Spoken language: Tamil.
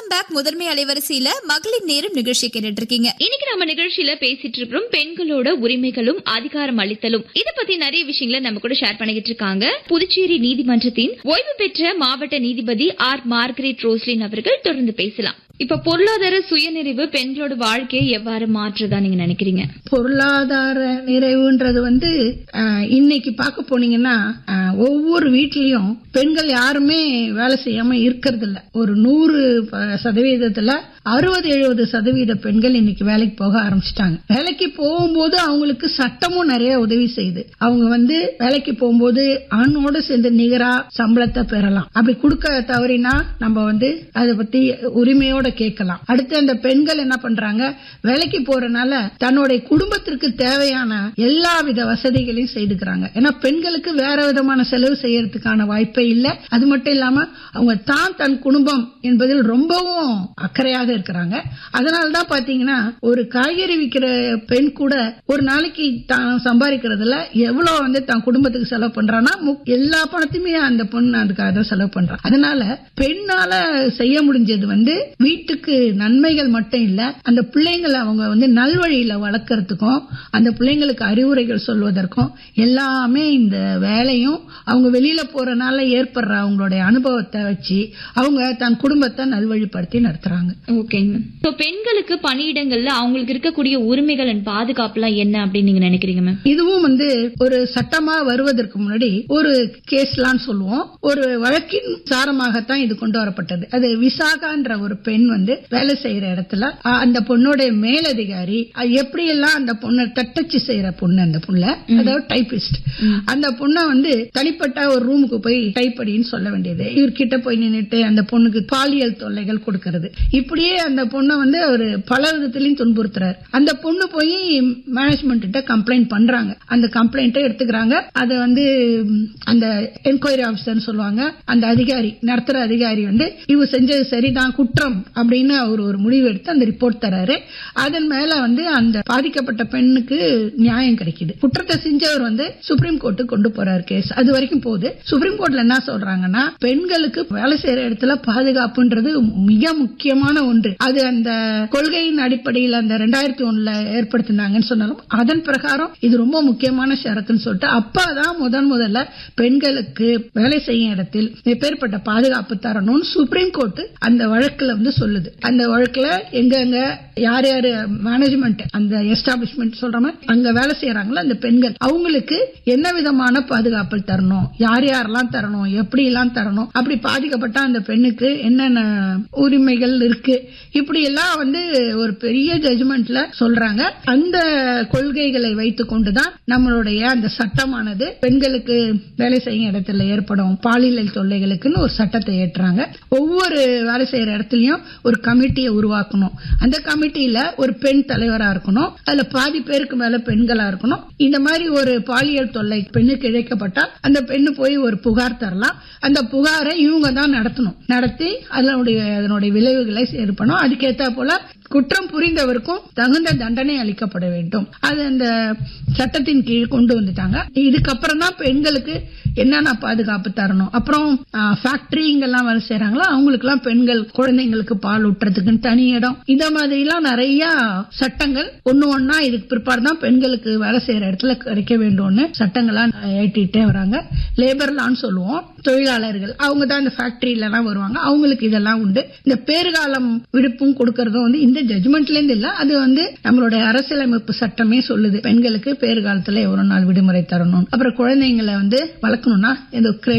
பேக் முதன்மை அலைவரிசையில மகளிர் நேரம் நிகழ்ச்சி கேட்டுட்டு இருக்கீங்க இன்னைக்கு நம்ம நிகழ்ச்சியில பேசிட்டு இருக்கிறோம் பெண்களோட உரிமைகளும் அதிகாரம் அளித்தலும் இத பத்தி நிறைய விஷயங்களை நம்ம கூட ஷேர் பண்ணிக்கிட்டு இருக்காங்க புதுச்சேரி நீதிமன்றத்தின் ஓய்வு பெற்ற மாவட்ட நீதிபதி ஆர் மார்கரெட் ரோஸ்லின் அவர்கள் தொடர்ந்து பேசலாம் இப்ப பொருளாதார சுயநிறைவு பெண்களோட வாழ்க்கையை எவ்வாறு மாற்றுதா நீங்க நினைக்கிறீங்க பொருளாதார நிறைவுன்றது வந்து அஹ், இன்னைக்கு பார்க்க போனீங்கன்னா அஹ், ஒவ்வொரு வீட்லயும் பெண்கள் யாருமே வேலை செய்யாம இருக்கிறது இல்ல ஒரு நூறு ப- சதவீதத்துல அறுபது எழுபது சதவீத பெண்கள் இன்னைக்கு வேலைக்கு போக ஆரம்பிச்சிட்டாங்க வேலைக்கு போகும்போது அவங்களுக்கு சட்டமும் நிறைய உதவி செய்யுது அவங்க வந்து வேலைக்கு போகும்போது ஆணோட சேர்ந்து நிகரா சம்பளத்தை பெறலாம் அப்படி கொடுக்க தவறினா நம்ம வந்து அதை பத்தி உரிமையோட கேட்கலாம் அடுத்து அந்த பெண்கள் என்ன பண்றாங்க வேலைக்கு போறனால தன்னுடைய குடும்பத்திற்கு தேவையான எல்லா வித வசதிகளையும் செய்துக்கிறாங்க ஏன்னா பெண்களுக்கு வேற விதமான செலவு செய்யறதுக்கான வாய்ப்பே இல்ல அது மட்டும் இல்லாம அவங்க தான் தன் குடும்பம் என்பதில் ரொம்பவும் அக்கறையாக இருக்கிறாங்க அதனாலதான் பாத்தீங்கன்னா ஒரு காய்கறி விக்கிற பெண் கூட ஒரு நாளைக்கு தான் சம்பாதிக்கிறதுல எவ்வளவு வந்து தன் குடும்பத்துக்கு செலவு பண்றான்னா மு- எல்லா பணத்தையுமே அந்த பொண்ணு அதுக்காக தான் செலவு பண்றா அதனால பெண்ணால செய்ய முடிஞ்சது வந்து வீட்டுக்கு நன்மைகள் மட்டும் இல்ல அந்த பிள்ளைங்களை அவங்க வந்து நல்வழியில வளர்க்கறதுக்கும் அந்த பிள்ளைங்களுக்கு அறிவுரைகள் சொல்வதற்கும் எல்லாமே இந்த வேலையும் அவங்க வெளியில போறனால ஏற்படுற அவங்களுடைய அனுபவத்தை வச்சு அவங்க தன் குடும்பத்தை நல்வழிப்படுத்தி நடத்துறாங்க ஓகேங்க சோ பெண்களுக்கு பணியிடங்கள்ல அவங்களுக்கு இருக்கக்கூடிய உரிமைகள் and பாதுகாப்புலாம் என்ன அப்படின்னு நீங்க நினைக்கிறீங்க மேம் இதுவும் வந்து ஒரு சட்டமா வருவதற்கு முன்னாடி ஒரு கேஸ்லான்னு சொல்லுவோம் ஒரு வழக்கின் சாரமாகத்தான் இது கொண்டு வரப்பட்டது அது விசாகான்ற ஒரு பெண் வந்து வேலை செய்யற இடத்துல அ, அந்த பொண்ணோட மேலதிகாரி அ, எப்படியெல்லாம் அந்த பொண்ணை தட்டச்சு செய்யற பொண்ணு அந்த புள்ள அதாவது டைபிஸ்ட் அந்த பொண்ணை வந்து தனிப்பட்ட ஒரு ரூமுக்கு போய் டைப் அடின்னு சொல்ல வேண்டியது இவர்கிட்ட போய் நின்னுட்டு அந்த பொண்ணுக்கு பாலியல் தொல்லைகள் கொடுக்கறது இப்படியே அந்த பொண்ணை வந்து ஒரு பல விதத்திலையும் துன்புறுத்துறாரு அந்த பொண்ணு போய் மேனேஜ்மெண்ட் கிட்ட கம்ப்ளைண்ட் பண்றாங்க அந்த கம்ப்ளைண்ட்டை எடுத்துக்கிறாங்க அதை வந்து ம், அந்த என்கொயரி ஆபீசர்னு சொல்லுவாங்க அந்த அதிகாரி நடத்துற அதிகாரி வந்து இவ செஞ்சது சரிதான் குற்றம் அப்படின்னு அவர் ஒரு முடிவு எடுத்து அந்த ரிப்போர்ட் தராரு அதன் மேல வந்து அந்த பாதிக்கப்பட்ட பெண்ணுக்கு நியாயம் கிடைக்குது குற்றத்தை செஞ்சவர் வந்து சுப்ரீம் கோர்ட்டுக்கு கொண்டு போறாரு கேஸ் அது வரைக்கும் போகுது சுப்ரீம் கோர்ட்ல என்ன சொல்றாங்கன்னா பெண்களுக்கு வேலை செய்யற இடத்துல பாதுகாப்புன்றது மிக முக்கியமான ஒன்று அது அந்த கொள்கையின் அடிப்படையில் அந்த ரெண்டாயிரத்தி ஒண்ணுல ஏற்படுத்தினாங்கன்னு சொன்னாலும் அதன் பிரகாரம் இது ரொம்ப முக்கியமான ஷரத்துன்னு சொல்லிட்டு அப்பதான் முதன் முதல்ல பெண்களுக்கு வேலை செய்யும் இடத்தில் எப்பேற்பட்ட பாதுகாப்பு தரணும்னு சுப்ரீம் கோர்ட் அந்த வழக்குல வந்து சொல்லுது அந்த வழக்குல எங்கெங்க யார் யாரு மேனேஜ்மெண்ட் அந்த எஸ்டாபிஷ்மெண்ட் சொல்ற மாதிரி அங்க வேலை செய்யறாங்களோ அந்த பெண்கள் அவங்களுக்கு என்ன விதமான பாதுகாப்பு தரணும் யார் யாரெல்லாம் தரணும் எப்படி எல்லாம் தரணும் அப்படி பாதிக்கப்பட்ட அந்த பெண்ணுக்கு என்னென்ன உரிமைகள் இருக்கு இப்படி எல்லாம் வந்து ஒரு பெரிய ஜட்ஜ்மெண்ட்ல சொல்றாங்க அந்த கொள்கைகளை வைத்துக் கொண்டுதான் நம்மளுடைய அந்த சட்டமானது பெண்களுக்கு வேலை செய்யும் இடத்துல ஏற்படும் பாலியல் தொல்லைகளுக்குன்னு ஒரு சட்டத்தை ஏற்றுறாங்க ஒவ்வொரு வேலை செய்யற இடத்துலயும் ஒரு கமிட்டியை உருவாக்கணும் அந்த கமிட்டியில ஒரு பெண் தலைவரா இருக்கணும் அதுல பாதி பேருக்கு மேல பெண்களா இருக்கணும் இந்த மாதிரி ஒரு பாலியல் தொல்லை பெண்ணுக்கு இழைக்கப்பட்டா அந்த பெண்ணு போய் ஒரு புகார் தரலாம் அந்த புகாரை இவங்க தான் நடத்தணும் நடத்தி அதனுடைய அதனுடைய விளைவுகளை ஏற்படும் அதுக்கேற்ற போல குற்றம் புரிந்தவருக்கும் தகுந்த தண்டனை அளிக்கப்பட வேண்டும் அது அந்த சட்டத்தின் கீழ் கொண்டு வந்துட்டாங்க இதுக்கப்புறம் தான் பெண்களுக்கு என்னென்ன பாதுகாப்பு தரணும் அப்புறம் ஃபேக்டரி இங்கெல்லாம் வேலை செய்யறாங்களோ அவங்களுக்கு எல்லாம் பெண்கள் குழந்தைங்களுக்கு பால் ஊட்டுறதுக்குன்னு தனி இடம் இந்த மாதிரி எல்லாம் நிறைய சட்டங்கள் ஒண்ணு ஒன்னா இதுக்கு பிற்பாடு தான் பெண்களுக்கு வேலை செய்யற இடத்துல கிடைக்க வேண்டும்னு சட்டங்களா ஏற்றிட்டே வராங்க லேபர் லான்னு சொல்லுவோம் தொழிலாளர்கள் அவங்க தான் இந்த ஃபேக்டரியில எல்லாம் வருவாங்க அவங்களுக்கு இதெல்லாம் உண்டு இந்த பேறுகாலம் விடுப்பும் கொடுக்கறதும் வந்து இந்த ஜட்மெண்ட்ல இருந்து இல்ல அது வந்து நம்மளுடைய அரசியலமைப்பு சட்டமே சொல்லுது பெண்களுக்கு பேறுகாலத்துல எவ்வளவு நாள் விடுமுறை தரணும் அப்புறம் குழந்தைங்களை வந்து வளர்க்கணும்னா இந்த